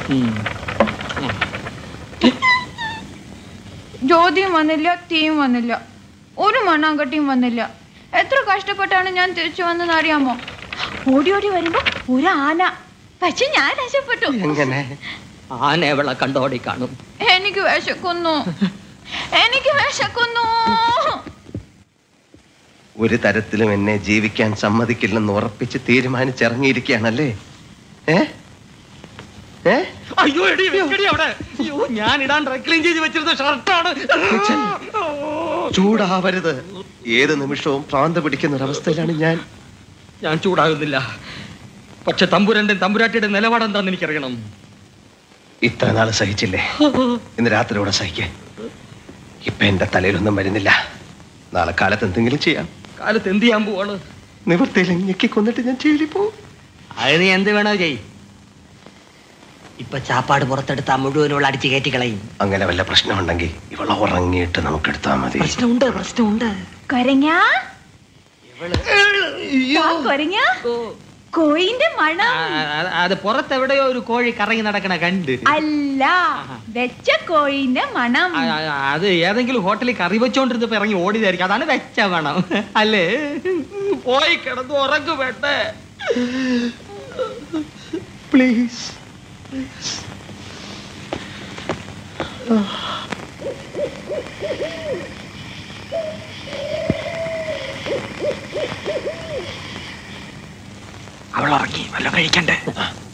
ജ്യോതിയും വന്നില്ല തീയും വന്നില്ല ഒരു മണ്ണാങ്കട്ടിയും വന്നില്ല എത്ര കഷ്ടപ്പെട്ടാണ് ഞാൻ തിരിച്ചു വന്നെന്ന് അറിയാമോ ഓടി ഓടി വരുമ്പോ ഒരു ആന പക്ഷെ ഞാൻ രക്ഷപ്പെട്ടു എങ്ങനെ ആന എവളെ കണ്ടോടി കാണും എനിക്ക് വിശക്കുന്നു എനിക്ക് വിശക്കുന്നു ഒരു തരത്തിലും എന്നെ ജീവിക്കാൻ സമ്മതിക്കില്ലെന്ന് ഉറപ്പിച്ച് തീരുമാനിച്ചിറങ്ങിയിരിക്കുകയാണല്ലേ ഏ ഏ അയ്യോ എടി വെക്കടി അവിടെ അയ്യോ ഞാൻ ഇടാൻ ഡ്രൈ ക്ലീൻ ചെയ്ത് വെച്ചിരുന്ന ഷർട്ടാണ് ചൂടാവരുത് ഏത് നിമിഷവും ഭ്രാന്ത് പിടിക്കുന്ന ഒരവസ്ഥയിലാണ് ഞാൻ ഞാൻ ചൂടാകുന്നില്ല പക്ഷെ തമ്പുരന്റെ തമ്പുരാട്ടിയുടെ നിലപാടെന്താന്ന് എനിക്കറിയണം ഇത്ര നാൾ സഹിച്ചില്ലേ ഇന്ന് രാത്രിയോടെ സഹിക്കേ ഇപ്പൊ എന്റെ തലയിലൊന്നും വരുന്നില്ല നാളെ കാലത്ത് എന്തെങ്കിലും ചെയ്യാം കാലത്ത് എന്ത് ചെയ്യാൻ പോവാണ് നിവൃത്തിയിൽ ഞെക്കി കൊന്നിട്ട് ഞാൻ ജയിലിൽ പോകും അത് നീ എന്ത് വേണോ ചെയ് ഇപ്പൊ ചാപ്പാട് പുറത്തെടുത്താ മുഴുവനുള്ള അടിച്ച് കയറ്റി കളയും അങ്ങനെ വല്ല പ്രശ്നമുണ്ടെങ്കിൽ ഇവളെ ഉറങ്ങിയിട്ട് നമുക്ക് എടുത്താൽ മതി പ്രശ്നമുണ്ട് പ്രശ്നമുണ്ട് കൊരങ്ങ കൊരങ്ങ കോയിന്റെ മണം അത് പുറത്തെവിടെയോ ഒരു കോഴി കറങ്ങി നടക്കണ കണ്ട് അല്ല വെച്ച കോയിന്റെ മണം ആ, ആ, അത് ഏതെങ്കിലും ഹോട്ടലിൽ കറി വെച്ചോണ്ടിരുന്നപ്പോ ഇറങ്ങി ഓടിയതായിരിക്കും അതാണ് വെച്ച വേണം അല്ലേ പോയി കിടന്ന് ഉറങ്ങു വേണ്ടേ പ്ലീസ് അവൾ ഉറങ്ങി വല്ലതും കഴിക്കണ്ടേ